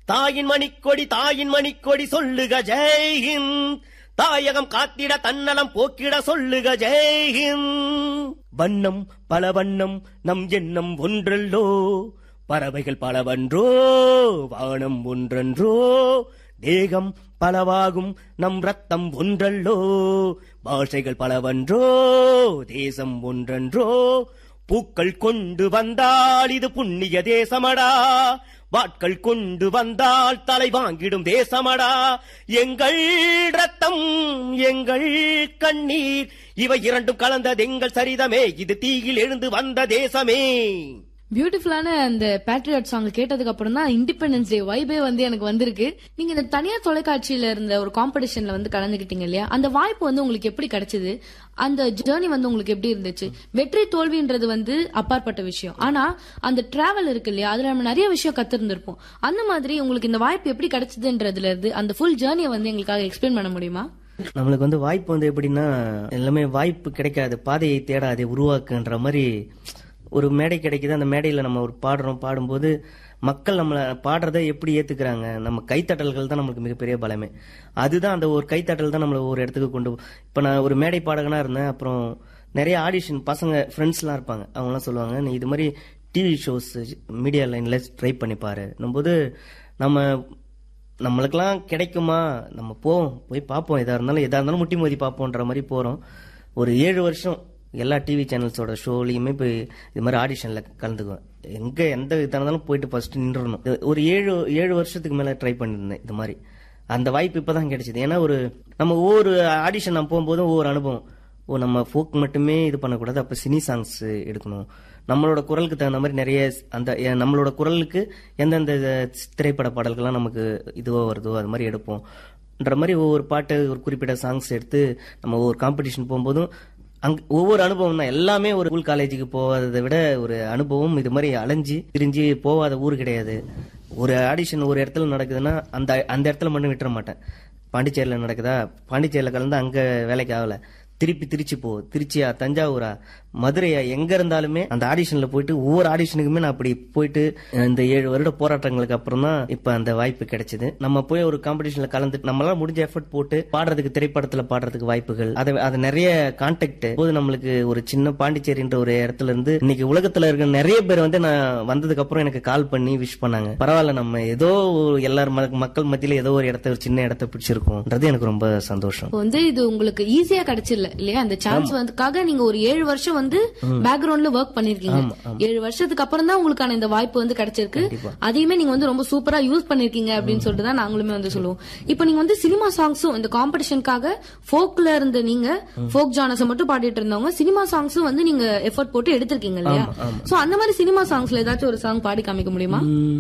தாயின் மணிக்கொடி தாயின் மணிக்கொடி சொல்லுக ஜெய்ஹிந்த் தாயகம் காத்திட தன்னலம் போக்கிட சொல்லுக ஜெய்ஹிந்த் வண்ணம் பல வண்ணம் நம் எண்ணம் ஒன்றல்லோ பறவைகள் பலவன்றோ வானம் ஒன்றன்றோ தேகம் பலவாகும் நம் ரத்தம் ஒன்றல்லோ பாஷைகள் பலவன்றோ தேசம் ஒன்றன்றோ பூக்கள் கொண்டு வந்தால் இது புண்ணிய தேசமடா வாட்கள் கொண்டு வந்தால் தலை வாங்கிடும் தேசமடா எங்கள் ரத்தம் எங்கள் கண்ணீர் இவை இரண்டும் கலந்தது எங்கள் சரிதமே இது தீயில் எழுந்து வந்த தேசமே பியூட்டிஃபுல்லான அந்த பேட்ரியாட் சாங் கேட்டதுக்கு அப்புறம் தான் இண்டிபெண்டன்ஸ் டே வைபே வந்து எனக்கு வந்திருக்கு நீங்க இந்த தனியார் தொலைக்காட்சியில இருந்த ஒரு காம்படிஷன்ல வந்து கலந்துக்கிட்டீங்க இல்லையா அந்த வாய்ப்பு வந்து உங்களுக்கு எப்படி கிடைச்சது அந்த ஜேர்னி வந்து உங்களுக்கு எப்படி இருந்துச்சு வெற்றி தோல்வின்றது வந்து அப்பாற்பட்ட விஷயம் ஆனா அந்த டிராவல் இருக்கு இல்லையா அதுல நம்ம நிறைய விஷயம் கத்திருந்திருப்போம் அந்த மாதிரி உங்களுக்கு இந்த வாய்ப்பு எப்படி கிடைச்சதுன்றதுல இருந்து அந்த ஃபுல் ஜேர்னியை வந்து எங்களுக்காக எக்ஸ்பிளைன் பண்ண முடியுமா நம்மளுக்கு வந்து வாய்ப்பு வந்து எப்படின்னா எல்லாமே வாய்ப்பு கிடைக்காது பாதையை தேடாது உருவாக்குன்ற மாதிரி ஒரு மேடை கிடைக்குது அந்த மேடையில் நம்ம ஒரு பாடுறோம் பாடும்போது மக்கள் நம்மளை பாடுறதை எப்படி ஏத்துக்கிறாங்க நம்ம கைத்தட்டல்கள் தான் நம்மளுக்கு மிகப்பெரிய பலமே அதுதான் அந்த ஒரு கைத்தட்டல் தான் நம்மளை ஒரு இடத்துக்கு கொண்டு போ- இப்ப நான் ஒரு மேடை பாடகனா இருந்தேன் அப்புறம் நிறைய ஆடிஷன் பசங்க ஃப்ரெண்ட்ஸ்லாம் இருப்பாங்க அவங்கலாம் சொல்லுவாங்க நீ இது மாதிரி டிவி ஷோஸ் மீடியா லைன்ல ட்ரை பண்ணி பாரு போது நம்ம நம்மளுக்கெல்லாம் கிடைக்குமா நம்ம போவோம் போய் பார்ப்போம் எதா இருந்தாலும் எதா இருந்தாலும் முட்டி மோதி பார்ப்போன்ற மாதிரி போறோம் ஒரு ஏழு வருஷம் எல்லா டிவி சேனல்ஸோட ஷோலையுமே போய் இது மாதிரி ஆடிஷன்ல கலந்துக்குவேன் எங்க எந்த இதாக இருந்தாலும் போயிட்டு ஃபர்ஸ்ட் நின்றுடணும் ஒரு ஏழு ஏழு வருஷத்துக்கு மேல ட்ரை பண்ணியிருந்தேன் இது மாதிரி அந்த வாய்ப்பு இப்பதான் கிடைச்சது ஏன்னா ஒரு நம்ம ஒவ்வொரு ஆடிஷன் நான் போகும்போதும் ஒவ்வொரு அனுபவம் ஓ நம்ம ஃபோக் மட்டுமே இது பண்ணக்கூடாது அப்ப சினி சாங்ஸ் எடுக்கணும் நம்மளோட குரலுக்கு தகுந்த மாதிரி நிறைய அந்த எ, நம்மளோட குரலுக்கு எந்தெந்த திரைப்பட பாடல்கள்லாம் நமக்கு இதுவோ வருதோ அது மாதிரி எடுப்போம்ன்ற மாதிரி ஒவ்வொரு பாட்டு ஒரு குறிப்பிட்ட சாங்ஸ் எடுத்து நம்ம ஒவ்வொரு காம்படிஷன் போகும்போதும் அங்க ஒவ்வொரு அனுபவம் தான் எல்லாமே ஒரு ஸ்கூல் காலேஜுக்கு போவதை விட ஒரு அனுபவம் இது மாதிரி அலைஞ்சு திரிஞ்சு போகாத ஊர் கிடையாது ஒரு ஆடிஷன் ஒரு இடத்துல நடக்குதுன்னா அந்த அந்த இடத்துல மட்டும் விட்டுற மாட்டேன் பாண்டிச்சேரியில் நடக்குதா பாண்டிச்சேரியில் கலந்து அங்க வேலைக்கு ஆகல திருப்பி திருச்சி போ திருச்சியா தஞ்சாவூரா மதுரையா எங்க இருந்தாலுமே அந்த ஆடிஷன்ல போயிட்டு ஒவ்வொரு ஆடிஷனுக்குமே நான் அப்படி போயிட்டு இந்த ஏழு வருட போராட்டங்களுக்கு அப்புறம் தான் இப்ப அந்த வாய்ப்பு கிடைச்சது நம்ம போய் ஒரு காம்படிஷன்ல கலந்து நம்மளால முடிஞ்ச எஃபர்ட் போட்டு பாடுறதுக்கு திரைப்படத்துல பாடுறதுக்கு வாய்ப்புகள் அதை அது நிறைய கான்டாக்ட் போது நம்மளுக்கு ஒரு சின்ன பாண்டிச்சேரின்ற ஒரு இடத்துல இருந்து இன்னைக்கு உலகத்துல இருக்க நிறைய பேர் வந்து நான் வந்ததுக்கு அப்புறம் எனக்கு கால் பண்ணி விஷ் பண்ணாங்க பரவாயில்ல நம்ம ஏதோ ஒரு எல்லாரும் ம- மக்கள் மத்தியில ஏதோ ஒரு இடத்த ஒரு சின்ன இடத்த பிடிச்சிருக்கோம்ன்றது எனக்கு ரொம்ப சந்தோஷம் இப்போ வந்து இது உங்களுக்கு ஈஸியா கிடைச்சிடல இல்லையா அந்த சான்ஸ் வந்துக்காக நீங்க ஒரு ஏழு வருஷம் வந்து பேக்ரவுண்ட்ல ஒர்க் பண்ணிருக்கீங்க ஏழு வருஷத்துக்கு அப்புறம் தான் உங்களுக்கான இந்த வாய்ப்பு வந்து கிடைச்சிருக்கு அதையுமே நீங்க வந்து ரொம்ப சூப்பரா யூஸ் பண்ணிருக்கீங்க அப்படின்னு சொல்லிட்டு தான் நாங்களுமே வந்து சொல்லுவோம் இப்போ நீங்க வந்து சினிமா சாங்ஸும் இந்த காம்படிஷனுக்காக ஃபோக்ல இருந்த நீங்க ஃபோக் ஜானஸ் மட்டும் பாடிட்டு இருந்தவங்க சினிமா சாங்ஸும் வந்து நீங்க எஃபர்ட் போட்டு எடுத்திருக்கீங்க இல்லையா சோ அந்த மாதிரி சினிமா சாங்ஸ்ல ஏதாச்சும் ஒரு சாங் பாடி காமிக்க முடியுமா